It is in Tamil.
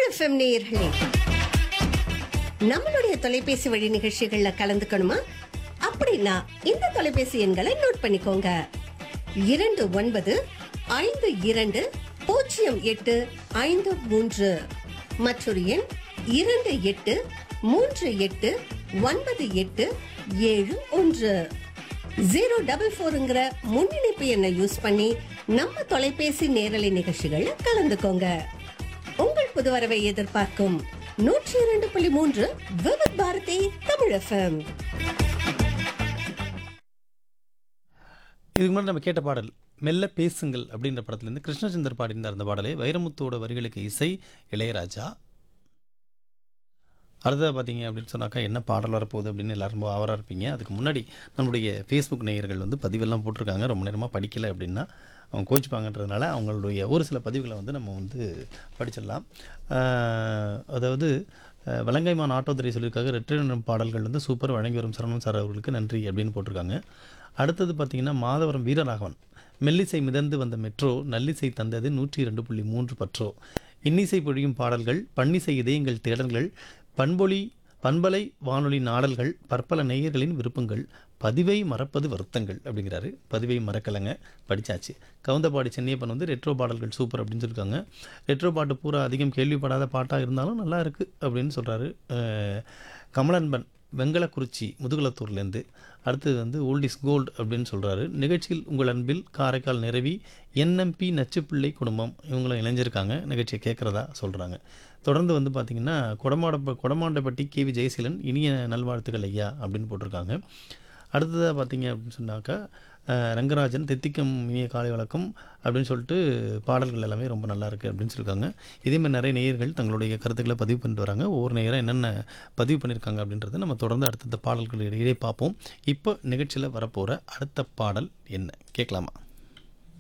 எஃப்எம் நேயர்களே நம்மளுடைய தொலைபேசி வழி நிகழ்ச்சிகள்ல கலந்துக்கணுமா அப்படின்னா இந்த தொலைபேசி எண்களை நோட் பண்ணிக்கோங்க இரண்டு ஒன்பது ஐந்து இரண்டு பூஜ்ஜியம் எட்டு ஐந்து மூன்று மற்றொரு எண் இரண்டு எட்டு மூன்று எட்டு ஒன்பது எட்டு ஏழு ஒன்று ஜீரோ டபுள் ஃபோருங்கிற முன்னிணைப்பு எண்ணை யூஸ் பண்ணி நம்ம தொலைபேசி நேரலை நிகழ்ச்சிகள்ல கலந்துக்கோங்க உங்கள் புதுவரவை எதிர்பார்க்கும் நூற்றி இரண்டு புள்ளி மூன்று விவித் பாரதி தமிழ் எஃப்எம் இதுக்கு முன்னாடி நம்ம கேட்ட பாடல் மெல்ல பேசுங்கள் அப்படின்ற படத்துலேருந்து கிருஷ்ணச்சந்தர் பாடியிருந்தார் அந்த பாடலே வைரமுத்துவோட வரிகளுக்கு இசை இளையராஜா அடுத்தது பார்த்தீங்க அப்படின்னு சொன்னாக்கா என்ன பாடல் வரப்போகுது அப்படின்னு எல்லாரும் ரொம்ப ஆவராக இருப்பீங்க அதுக்கு முன்னாடி நம்மளுடைய ஃபேஸ்புக் நேயர்கள் வந்து பதிவெல்லாம் போட்டிருக்காங்க ரொம்ப நேரமாக படிக்கலை அப்படின்னா அவங்க கோச்சிப்பாங்கன்றதுனால அவங்களுடைய ஒரு சில பதிவுகளை வந்து நம்ம வந்து படிச்சிடலாம் ஆஹ் அதாவது அஹ், வலங்கைமான் ஆட்டோதுறை சொல்லியிருக்காங்க ரெற்றினம் பாடல்கள் வந்து சூப்பர் வழங்கி வரும் சரவணன் சார் அவர்களுக்கு நன்றி அப்படின்னு போட்டிருக்காங்க அடுத்தது பார்த்தீங்கன்னா மாதவரம் வீரராகவன் மெல்லிசை மிதந்து வந்த மெட்ரோ நல்லிசை தந்தது நூற்றி இரண்டு புள்ளி மூன்று பற்றோ இன்னிசை பொழியும் பாடல்கள் பன்னிசை இதயங்கள் தேடல்கள் பண்பொலி பண்பலை வானொலி நாடல்கள் பற்பல நேயர்களின் விருப்பங்கள் பதிவை மறப்பது வருத்தங்கள் அப்படிங்கிறாரு பதிவை மறக்கலைங்க படிச்சாச்சு கவுந்தபாடி சென்னியப்பன் வந்து ரெட்ரோ பாடல்கள் சூப்பர் அப்படின்னு சொல்லியிருக்காங்க ரெட்ரோ பாட்டு பூரா அதிகம் கேள்விப்படாத பாட்டாக இருந்தாலும் நல்லா இருக்குது அப்படின்னு சொல்கிறாரு கமலன்பன் வெங்கலக்குறிச்சி முதுகுளத்தூர்லேருந்து அடுத்தது வந்து ஓல்ட் இஸ் கோல்டு அப்படின்னு சொல்கிறாரு நிகழ்ச்சியில் உங்கள் அன்பில் காரைக்கால் நிறவி என்எம்பி நச்சுப்பிள்ளை குடும்பம் இவங்களும் இணைஞ்சிருக்காங்க நிகழ்ச்சியை கேட்குறதா சொல்கிறாங்க தொடர்ந்து வந்து பார்த்திங்கன்னா கொடமாட கொடமாண்டப்பட்டி கே வி ஜெயசீலன் இனிய நல்வாழ்த்துக்கள் ஐயா அப்படின்னு போட்டிருக்காங்க அடுத்ததாக பார்த்தீங்க அப்படின்னு சொன்னாக்கா அஹ், ரங்கராஜன் தெத்திக்கும் இனிய காலை வழக்கம் அப்படின்னு சொல்லிட்டு பாடல்கள் எல்லாமே ரொம்ப நல்லா இருக்குது அப்படின்னு சொல்லியிருக்காங்க இதேமாதிரி நிறைய நேயர்கள் தங்களுடைய கருத்துக்களை பதிவு பண்ணிட்டு வராங்க ஒவ்வொரு நேரம் என்னென்ன பதிவு பண்ணியிருக்காங்க அப்படின்றத நம்ம தொடர்ந்து அடுத்தடுத்த பாடல்கள் இடையே பார்ப்போம் இப்போ நிகழ்ச்சியில் வரப்போகிற அடுத்த பாடல் என்ன கேட்கலாமா